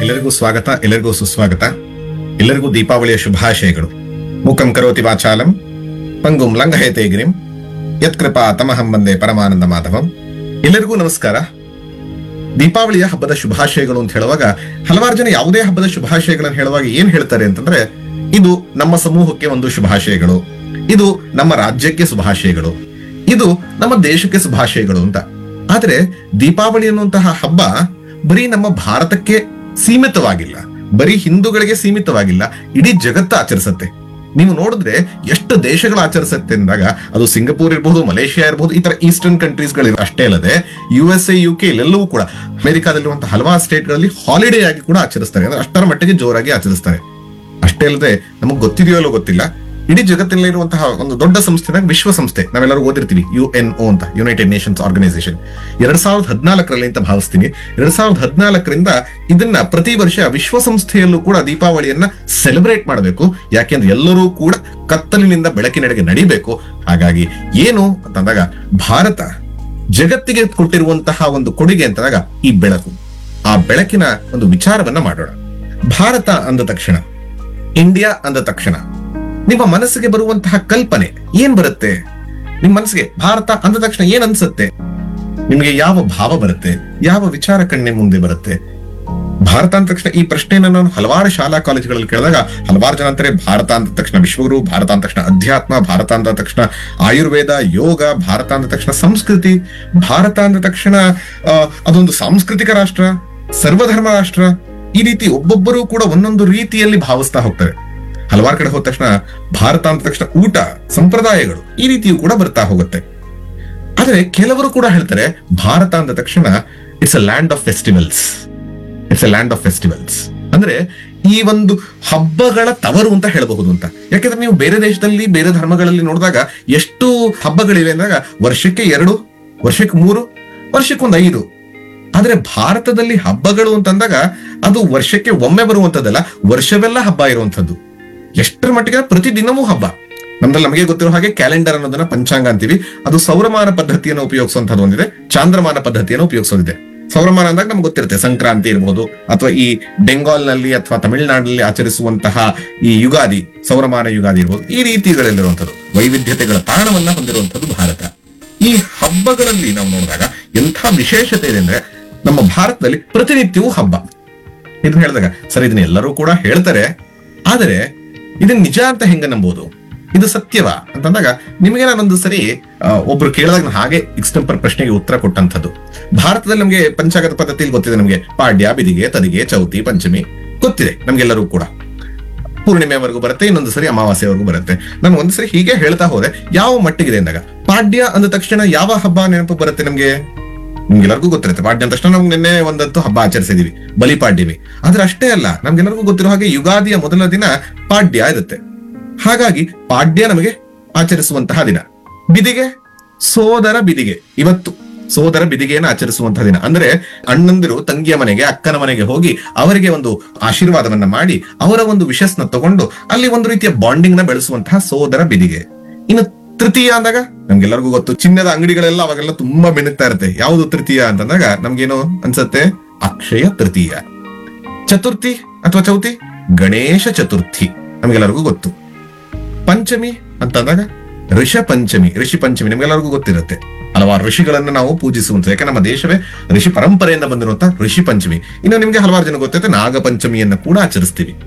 ಎಲ್ಲರಿಗೂ ಸ್ವಾಗತ ಎಲ್ಲರಿಗೂ ಸುಸ್ವಾಗತ ಎಲ್ಲರಿಗೂ ದೀಪಾವಳಿಯ ಶುಭಾಶಯಗಳು ಮುಖಂ ಕರೋತಿ ವಾಚಾಲಂ ಪಂಗುಂ ಲಂಘಯತೆ ಗಿರಿಂ ಯತ್ಕೃಪಾ ತಮಹಂ ಬಂದೆ ಪರಮಾನಂದ ಮಾಧವಂ ಎಲ್ಲರಿಗೂ ನಮಸ್ಕಾರ ದೀಪಾವಳಿಯ ಹಬ್ಬದ ಶುಭಾಶಯಗಳು ಅಂತ ಹೇಳುವಾಗ ಹಲವಾರು ಜನ ಯಾವುದೇ ಹಬ್ಬದ ಶುಭಾಶಯಗಳನ್ನು ಹೇಳುವಾಗ ಏನ್ ಹೇಳ್ತಾರೆ ಅಂತಂದ್ರೆ ಇದು ನಮ್ಮ ಸಮೂಹಕ್ಕೆ ಒಂದು ಶುಭಾಶಯಗಳು ಇದು ನಮ್ಮ ರಾಜ್ಯಕ್ಕೆ ಶುಭಾಶಯಗಳು ಇದು ನಮ್ಮ ದೇಶಕ್ಕೆ ಶುಭಾಶಯಗಳು ಅಂತ ಆದ್ರೆ ದೀಪಾವಳಿ ಅನ್ನುವಂತಹ ಹಬ್ಬ ಬರೀ ನಮ್ಮ ಭಾರತಕ್ಕೆ ಸೀಮಿತವಾಗಿಲ್ಲ ಬರೀ ಹಿಂದೂಗಳಿಗೆ ಸೀಮಿತವಾಗಿಲ್ಲ ಇಡೀ ಜಗತ್ತು ಆಚರಿಸುತ್ತೆ ನೀವು ನೋಡಿದ್ರೆ ಎಷ್ಟು ದೇಶಗಳು ಆಚರಿಸುತ್ತೆ ಅಂದಾಗ ಅದು ಸಿಂಗಪೂರ್ ಇರಬಹುದು ಮಲೇಷಿಯಾ ಇರಬಹುದು ಈ ತರ ಈಸ್ಟರ್ನ್ ಕಂಟ್ರೀಸ್ ಗಳು ಅಷ್ಟೇ ಅಲ್ಲದೆ U S A U K ಇಲ್ಲೆಲ್ಲವೂ ಕೂಡ ಅಮೆರಿಕಾದಲ್ಲಿರುವಂತಹ ಹಲವಾರು ಸ್ಟೇಟ್ ಗಳಲ್ಲಿ ಹಾಲಿಡೇ ಆಗಿ ಕೂಡ ಆಚರಿಸ್ತಾರೆ ಅಂದ್ರೆ ಅಷ್ಟರ ಮಟ್ಟಿಗೆ ಜೋರಾಗಿ ಆಚರಿಸ್ತಾರೆ ಅಷ್ಟೇ ಅಲ್ಲದೆ ನಮಗೆ ಗೊತ್ತಿದೆಯೋ ಅಲ್ಲೋ ಗೊತ್ತಿಲ್ಲ ಇಡೀ ಜಗತ್ತಿನಲ್ಲಿರುವಂತಹ ಒಂದು ದೊಡ್ಡ ಸಂಸ್ಥೆ ವಿಶ್ವಸಂಸ್ಥೆ ನಾವೆಲ್ಲರೂ ಓದಿರ್ತೀವಿ ಯು ಎನ್ ಒ ಅಂತ ಯುನೈಟೆಡ್ ನೇಷನ್ಸ್ ಆರ್ಗನೈಸೇಷನ್ ಎರಡ್ ಸಾವಿರದ ಹದಿನಾಲ್ಕರಲ್ಲಿ ಅಂತ ಭಾವಿಸ್ತೀನಿ ಎರಡ್ ಸಾವಿರದ ಹದಿನಾಲ್ಕರಿಂದ ಇದನ್ನ ಪ್ರತಿ ವರ್ಷ ವಿಶ್ವಸಂಸ್ಥೆಯಲ್ಲೂ ಕೂಡ ದೀಪಾವಳಿಯನ್ನ ಸೆಲೆಬ್ರೇಟ್ ಮಾಡಬೇಕು ಯಾಕೆಂದ್ರೆ ಎಲ್ಲರೂ ಕೂಡ ಕತ್ತಲಿನಿಂದ ಬೆಳಕಿನೆಡೆಗೆ ನಡಿಬೇಕು ಹಾಗಾಗಿ ಏನು ಅಂತಂದಾಗ ಭಾರತ ಜಗತ್ತಿಗೆ ಕೊಟ್ಟಿರುವಂತಹ ಒಂದು ಕೊಡುಗೆ ಅಂತಂದಾಗ ಈ ಬೆಳಕು ಆ ಬೆಳಕಿನ ಒಂದು ವಿಚಾರವನ್ನ ಮಾಡೋಣ ಭಾರತ ಅಂದ ತಕ್ಷಣ ಇಂಡಿಯಾ ಅಂದ ತಕ್ಷಣ ನಿಮ್ಮ ಮನಸ್ಸಿಗೆ ಬರುವಂತಹ ಕಲ್ಪನೆ ಏನ್ ಬರುತ್ತೆ ನಿಮ್ಮ ಮನಸ್ಸಿಗೆ ಭಾರತ ಅಂದ ತಕ್ಷಣ ಏನ್ ಅನ್ಸುತ್ತೆ ನಿಮಗೆ ಯಾವ ಭಾವ ಬರುತ್ತೆ ಯಾವ ವಿಚಾರ ಕಣ್ಣೆ ಮುಂದೆ ಬರುತ್ತೆ ಭಾರತ ಅಂದ ತಕ್ಷಣ ಈ ಪ್ರಶ್ನೆಯನ್ನು ನಾನು ಹಲವಾರು ಶಾಲಾ ಕಾಲೇಜುಗಳಲ್ಲಿ ಕೇಳಿದಾಗ ಹಲವಾರು ಜನ ಅಂತಾರೆ ಭಾರತ ಅಂದ ತಕ್ಷಣ ವಿಶ್ವಗುರು ಭಾರತ ಅಂದ ತಕ್ಷಣ ಅಧ್ಯಾತ್ಮ ಭಾರತ ಅಂದ ತಕ್ಷಣ ಆಯುರ್ವೇದ ಯೋಗ ಭಾರತ ಅಂದ ತಕ್ಷಣ ಸಂಸ್ಕೃತಿ ಭಾರತ ಅಂದ ತಕ್ಷಣ ಆ, ಅದೊಂದು ಸಾಂಸ್ಕೃತಿಕ ರಾಷ್ಟ್ರ ಸರ್ವಧರ್ಮ ರಾಷ್ಟ್ರ ಈ ರೀತಿ ಒಬ್ಬೊಬ್ಬರು ಕೂಡ ಒಂದೊಂದು ರೀತಿಯಲ್ಲಿ ಭಾವಿಸ್ತಾ ಹೋಗ್ತಾರೆ ಹಲವಾರು ಕಡೆ ಹೋದ ತಕ್ಷಣ ಭಾರತ ಅಂದ ತಕ್ಷಣ ಊಟ ಸಂಪ್ರದಾಯಗಳು ಈ ರೀತಿಯೂ ಕೂಡ ಬರ್ತಾ ಹೋಗುತ್ತೆ ಆದ್ರೆ ಕೆಲವರು ಕೂಡ ಹೇಳ್ತಾರೆ ಭಾರತ ಅಂದ ತಕ್ಷಣ it's a land of festivals it's a land of festivals ಅಂದ್ರೆ ಈ ಒಂದು ಹಬ್ಬಗಳ ತವರು ಅಂತ ಹೇಳಬಹುದು ಅಂತ ಯಾಕಂದ್ರೆ ನೀವು ಬೇರೆ ದೇಶದಲ್ಲಿ ಬೇರೆ ಧರ್ಮಗಳಲ್ಲಿ ನೋಡಿದಾಗ ಎಷ್ಟು ಹಬ್ಬಗಳಿವೆ ಅಂದಾಗ ವರ್ಷಕ್ಕೆ ಎರಡು ವರ್ಷಕ್ಕೆ ಮೂರು ವರ್ಷಕ್ಕೊಂದು ಐದು ಆದ್ರೆ ಭಾರತದಲ್ಲಿ ಹಬ್ಬಗಳು ಅಂತಂದಾಗ ಅದು ವರ್ಷಕ್ಕೆ ಒಮ್ಮೆ ಬರುವಂತದ್ದಲ್ಲ ವರ್ಷವೆಲ್ಲ ಹಬ್ಬ ಇರುವಂತದ್ದು ಎಷ್ಟರ ಮಟ್ಟಿಗೆ ಪ್ರತಿದಿನವೂ ಹಬ್ಬ ನಮ್ದ್ರಲ್ಲಿ ನಮಗೆ ಗೊತ್ತಿರೋ ಹಾಗೆ ಕ್ಯಾಲೆಂಡರ್ ಅನ್ನೋದನ್ನ ಪಂಚಾಂಗ ಅಂತೀವಿ ಅದು ಸೌರಮಾನ ಪದ್ಧತಿಯನ್ನು ಉಪಯೋಗಿಸುವಂತದ್ದು ಒಂದಿದೆ ಚಾಂದ್ರಮಾನ ಪದ್ಧತಿಯನ್ನು ಉಪಯೋಗಿಸೋದಿದೆ ಸೌರಮಾನ ಅಂದಾಗ ನಮ್ಗೆ ಗೊತ್ತಿರುತ್ತೆ ಸಂಕ್ರಾಂತಿ ಇರಬಹುದು ಅಥವಾ ಈ ಬೆಂಗಾಲ್ ನಲ್ಲಿ ಅಥವಾ ತಮಿಳುನಾಡಿನಲ್ಲಿ ಆಚರಿಸುವಂತಹ ಈ ಯುಗಾದಿ ಸೌರಮಾನ ಯುಗಾದಿ ಇರಬಹುದು ಈ ರೀತಿಗಳಲ್ಲಿರುವಂತದ್ದು ವೈವಿಧ್ಯತೆಗಳ ತಾಣವನ್ನ ಹೊಂದಿರುವಂತದ್ದು ಭಾರತ ಈ ಹಬ್ಬಗಳಲ್ಲಿ ನಾವು ನೋಡಿದಾಗ ಎಂಥ ವಿಶೇಷತೆ ಇದೆ ಅಂದ್ರೆ ನಮ್ಮ ಭಾರತದಲ್ಲಿ ಪ್ರತಿನಿತ್ಯವೂ ಹಬ್ಬ ಇದನ್ನ ಹೇಳಿದಾಗ ಸರ್ ಇದನ್ನ ಎಲ್ಲರೂ ಕೂಡ ಹೇಳ್ತಾರೆ ಆದರೆ ಇದನ್ನ ನಿಜ ಅಂತ ಹೆಂಗ ನಂಬೋದು ಇದು ಸತ್ಯವಾ ಅಂತಂದಾಗ ನಿಮಗೆ ನಾನೊಂದು ಸರಿ ಆ, ಒಬ್ರು ಕೇಳಿದಾಗ ನಾನು ಹಾಗೆ ಎಕ್ಸ್ಟೆಂಪರ್ ಪ್ರಶ್ನೆಗೆ ಉತ್ತರ ಕೊಟ್ಟಂಥದ್ದು ಭಾರತದಲ್ಲಿ ನಮಗೆ ಪಂಚಾಂಗದ ಪದ್ಧತಿಯಲ್ಲಿ ಗೊತ್ತಿದೆ ನಮಗೆ ಪಾಡ್ಯ ಬಿದಿಗೆ ತದಿಗೆ ಚೌತಿ ಪಂಚಮಿ ಗೊತ್ತಿದೆ ನಮ್ಗೆಲ್ಲರೂ ಕೂಡ ಪೂರ್ಣಿಮೆವರೆಗೂ ಬರುತ್ತೆ ಇನ್ನೊಂದು ಸರಿ ಅಮಾವಾಸ್ಯವರೆಗೂ ಬರುತ್ತೆ ನಾನು ಒಂದು ಸರಿ ಹೀಗೆ ಹೇಳ್ತಾ ಹೋದೆ ಯಾವ ಮಟ್ಟಿಗಿದೆ ಅಂದಾಗ ಪಾಡ್ಯ ಅಂದ ತಕ್ಷಣ ಯಾವ ಹಬ್ಬ ನೆನಪು ಬರುತ್ತೆ ನಮ್ಗೆ ನಿಮ್ಗೆಲ್ಲರಿಗೂ ಗೊತ್ತಿರುತ್ತೆ ಪಾಡ್ಯ ಅಂದ ತಕ್ಷಣ ನಮ್ಗೆ ನಿನ್ನೆ ಒಂದತ್ತು ಹಬ್ಬ ಆಚರಿಸಿದೀವಿ ಬಲಿಪಾಡ್ಯಮಿ ಆದ್ರೆ ಅಷ್ಟೇ ಅಲ್ಲ ನಮ್ಗೆಲ್ಲರಿಗೂ ಗೊತ್ತಿರೋ ಹಾಗೆ ಯುಗಾದಿಯ ಮೊದಲ ದಿನ ಪಾಡ್ಯ ಇರುತ್ತೆ ಹಾಗಾಗಿ ಪಾಡ್ಯ ನಮಗೆ ಆಚರಿಸುವಂತಹ ದಿನ ಬಿದಿಗೆ ಸೋದರ ಬಿದಿಗೆ ಇವತ್ತು ಸೋದರ ಬಿದಿಗೆಯನ್ನು ಆಚರಿಸುವಂತಹ ದಿನ ಅಂದ್ರೆ ಅಣ್ಣಂದಿರು ತಂಗಿಯ ಮನೆಗೆ ಅಕ್ಕನ ಮನೆಗೆ ಹೋಗಿ ಅವರಿಗೆ ಒಂದು ಆಶೀರ್ವಾದವನ್ನ ಮಾಡಿ ಅವರ ಒಂದು ವಿಶಸ್ನ ತಗೊಂಡು ಅಲ್ಲಿ ಒಂದು ರೀತಿಯ ಬಾಂಡಿಂಗ್ ನ ಬೆಳೆಸುವಂತಹ ಸೋದರ ಬಿದಿಗೆ ಇನ್ನು ತೃತೀಯ ಅಂದಾಗ ನಮ್ಗೆಲ್ಲರಿಗೂ ಗೊತ್ತು ಚಿನ್ನದ ಅಂಗಡಿಗಳೆಲ್ಲ ಅವಾಗೆಲ್ಲ ತುಂಬಾ ಬೆಳಗ್ತಾ ಇರುತ್ತೆ ಯಾವುದು ತೃತೀಯ ಅಂತಂದಾಗ ನಮ್ಗೇನು ಅನ್ಸತ್ತೆ ಅಕ್ಷಯ ತೃತೀಯ ಚತುರ್ಥಿ ಅಥವಾ ಚೌತಿ ಗಣೇಶ ಚತುರ್ಥಿ ನಮಗೆಲ್ಲರಿಗೂ ಗೊತ್ತು ಪಂಚಮಿ ಅಂತಂದಾಗ ಋಷ ಪಂಚಮಿ ಋಷಿ ಪಂಚಮಿ ನಿಮ್ಗೆಲ್ಲರಿಗೂ ಗೊತ್ತಿರುತ್ತೆ ಹಲವಾರು ಋಷಿಗಳನ್ನ ನಾವು ಪೂಜಿಸುವಂತ ಯಾಕೆ ನಮ್ಮ ದೇಶವೇ ಋಷಿ ಪರಂಪರೆಯಿಂದ ಬಂದಿರುವಂತಹ ಋಷಿ ಪಂಚಮಿ ಇನ್ನು ನಿಮ್ಗೆ ಹಲವಾರು ಜನ ಗೊತ್ತಿರುತ್ತೆ ನಾಗ ಪಂಚಮಿಯನ್ನ ಕೂಡ ಆಚರಿಸ್ತೀವಿ